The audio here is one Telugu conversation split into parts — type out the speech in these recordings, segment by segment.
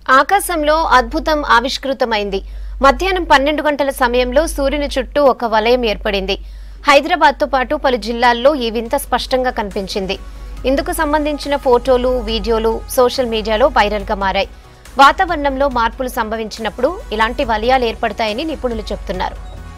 ఆకాశంలో అద్భుతం ఆవిష్కృతమైంది మధ్యాహ్నం పన్నెండు గంటల సమయంలో సూర్యుని చుట్టూ ఒక వలయం ఏర్పడింది హైదరాబాద్తో పాటు పలు జిల్లాల్లో ఈ వింత స్పష్టంగా కనిపించింది ఇందుకు సంబంధించిన ఫోటోలు వీడియోలు సోషల్ మీడియాలో వైరల్గా మారాయి వాతావరణంలో మార్పులు సంభవించినప్పుడు ఇలాంటి వలయాలు ఏర్పడతాయని నిపుణులు చెబుతున్నారు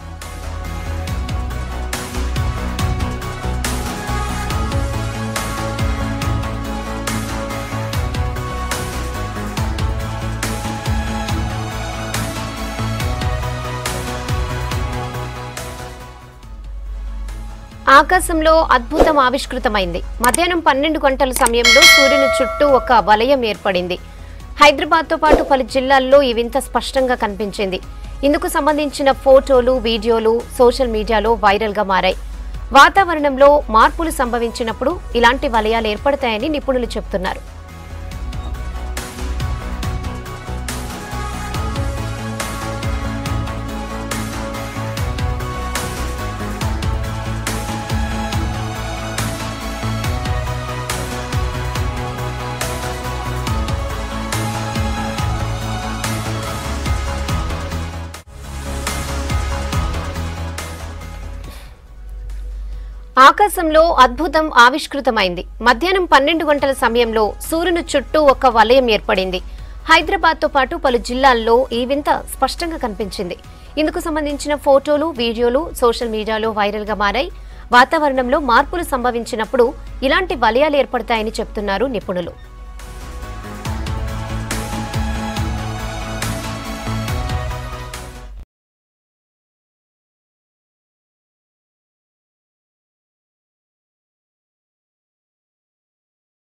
ఆకాశంలో అద్భుతం ఆవిష్కృతమైంది మధ్యాహ్నం పన్నెండు గంటల సమయంలో సూర్యుని చుట్టూ ఒక వలయం ఏర్పడింది హైదరాబాద్తో పాటు పలు జిల్లాల్లో ఈ వింత స్పష్టంగా కనిపించింది ఇందుకు సంబంధించిన ఫోటోలు వీడియోలు సోషల్ మీడియాలో వైరల్గా మారాయి వాతావరణంలో మార్పులు సంభవించినప్పుడు ఇలాంటి వలయాలు ఏర్పడతాయని నిపుణులు చెబుతున్నారు ఆకాశంలో అద్భుతం ఆవిష్కృతమైంది మధ్యాహ్నం పన్నెండు గంటల సమయంలో సూర్యుని చుట్టూ ఒక వలయం ఏర్పడింది హైదరాబాద్తో పాటు పలు జిల్లాల్లో ఈ వింత స్పష్టంగా కనిపించింది ఇందుకు సంబంధించిన ఫోటోలు వీడియోలు సోషల్ మీడియాలో వైరల్గా మారాయి వాతావరణంలో మార్పులు సంభవించినప్పుడు ఇలాంటి వలయాలు ఏర్పడతాయని చెప్తున్నారు నిపుణులు